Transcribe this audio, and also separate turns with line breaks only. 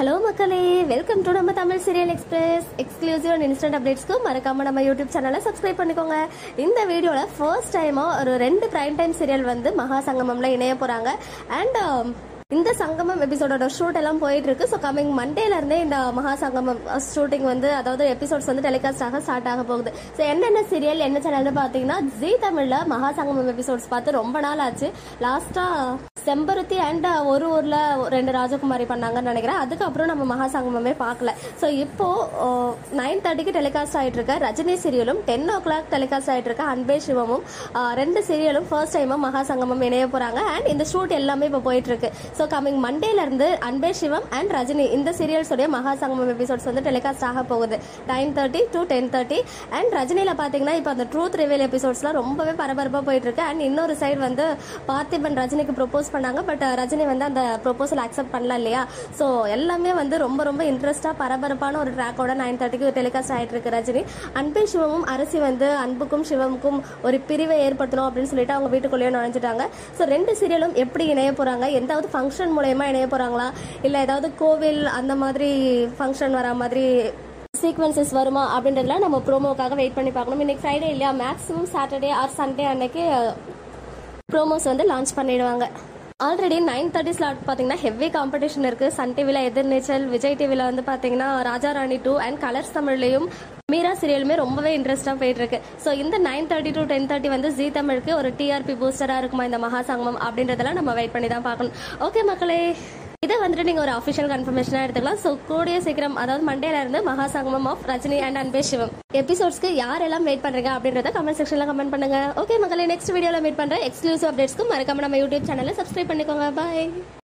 hello மக்களே welcome to நம்ம Tamil serial express exclusive and instant அப்டேட்ஸ்க்கு மறக்காம நம்ம யூடியூப் சேனலை சப்ஸ்கிரைப் பண்ணிக்கோங்க இந்த வீடியோவில் ஃபர்ஸ்ட் டைமாக ஒரு ரெண்டு பிரைம் டைம் சீரியல் வந்து மகா சங்கமம்ல இணைய போகிறாங்க அண்ட் இந்த சங்கமம் எபிசோடோட ஷூட் எல்லாம் போயிட்டு இருக்கு ஸோ கமிங் மண்டேல இருந்தே இந்த மகா சங்கமம் ஷூட்டிங் வந்து அதாவது எபிசோட்ஸ் வந்து டெலிகாஸ்ட் ஆக ஸ்டார்ட் ஆக போகுது ஸோ என்னென்ன சீரியல் என்ன சேனல்னு பார்த்தீங்கன்னா ஜி தமிழ்ல மகா சங்கமம் எபிசோட்ஸ் பார்த்து ரொம்ப நாள் ஆச்சு லாஸ்டா செம்பருத்தி அண்ட் ஒரு ஊர்ல ரெண்டு ராஜகுமாரி பண்ணாங்கன்னு நினைக்கிறேன் அதுக்கப்புறம் நம்ம மகா சங்கமமே பார்க்கல ஸோ இப்போ நைன் தேர்ட்டிக்கு டெலிகாஸ்ட் ஆயிட்டு இருக்க ரஜினி சீரியலும் டென் ஓ கிளாக் டெலிகாஸ்ட் ஆயிட்டு இருக்க அன்பே சிவமும் ஆஹ் ரெண்டு சீரியலும் ஃபர்ஸ்ட் டைமா மகா சங்கமம் இணைய போறாங்க அண்ட் இந்த ஷூட் எல்லாமே இப்போ போயிட்டு இருக்கு ஸோ கமிங் மண்டேல இருந்து அன்பே சிவம் அண்ட் ரஜினி இந்த சீரியல்ஸோடைய மகா சங்கமம் எபிசோட்ஸ் வந்து டெலிகாஸ்ட் ஆக போகுது nine thirty to ten thirty and ரஜினியில பாத்தீங்கன்னா இப்போ அந்த ட்ரூத் ரிவேல் எபிசோட்ஸ்லாம் ரொம்பவே பரபரப்பா போயிட்டு இருக்கு அண்ட் இன்னொரு சைடு வந்து பார்த்திபன் ரஜினிக்கு ப்ரொபோஸ் பண்ணாங்க பட் ரஜினி வந்து அந்த ப்ரொபோசல் அக்செப்ட் பண்ணல இல்லையா ஸோ எல்லாமே வந்து ரொம்ப ரொம்ப இன்ட்ரெஸ்டா பரபரப்பான ஒரு ட்ராக்கோட நைன் தேர்ட்டிக்கு டெலிகாஸ்ட் ஆயிட்டு இருக்கு ரஜினி அன்பே சிவமும் அரசி வந்து அன்புக்கும் சிவமுக்கும் ஒரு பிரிவை ஏற்படுத்தணும் அப்படின்னு சொல்லிட்டு அவங்க வீட்டுக்குள்ளேயே நுழைஞ்சிட்டாங்க ஸோ ரெண்டு சீரியலும் எப்படி இணைய போறாங்க எந்தாவது ஃபங்க்ஷன் மூலயமா இணைய போறாங்களா இல்லை ஏதாவது கோவில் அந்த மாதிரி ஃபங்க்ஷன் வர மாதிரி சீக்வன்சஸ் வருமா அப்படின்றதுலாம் நம்ம ப்ரோமோக்காக வெயிட் பண்ணி பார்க்கணும் இன்னைக்கு ஃப்ரைடே இல்லையா மேக்ஸிமம் சாட்டர்டே ஆர் சண்டே அன்னைக்கு ப்ரோமோஸ் வந்து லான்ச் பண்ணிடுவாங்க ஆல்ரெடி நைன் தேர்ட்டி ஸ்லாட் பார்த்தீங்கன்னா ஹெவி காம்படிஷன் இருக்கு சன் டிவியில் எதிர்நீச்சல் விஜய் டிவியில் வந்து பார்த்தீங்கன்னா Raja Rani two and Colors தமிழ்லையும் மீரா சீரியலுமே ரொம்பவே இன்ட்ரெஸ்டாக போயிட்டு இருக்கு ஸோ இந்த nine thirty to ten thirty வந்து ஜி தமிழுக்கு ஒரு டிஆர்பி பூஸ்டராக இருக்குமா இந்த மகா சங்கமம் அப்படின்றதெல்லாம் நம்ம வெயிட் பண்ணி தான் பார்க்கணும் ஓகே மக்களே இதை வந்துட்டு நீங்க ஒரு அஃபிஷியல் கன்ஃபர்மேஷனாக எடுத்துக்கலாம் ஸோ கூடிய சீக்கிரம் அதாவது மண்டேல இருந்து மகா சங்கமம் ஆஃப் ரஜினி அண்ட் அன்பே சிவம் எபிசோட்ஸ்க்கு யாரெல்லாம் வெயிட் பண்றீங்க அப்படின்றத கமெண்ட் செக்ஷன்ல கமெண்ட் பண்ணுங்க ஓகே மக்களே நெக்ஸ்ட் வீடியோல மீட் பண்ற எக்ஸ்க்ளூசிவ் அப்டேட்ஸ்க்கு மறக்காம நம்ம யூடியூப் சேனலை சப்ஸ்கிரைப் பண்ணிக்கோங்க பாய்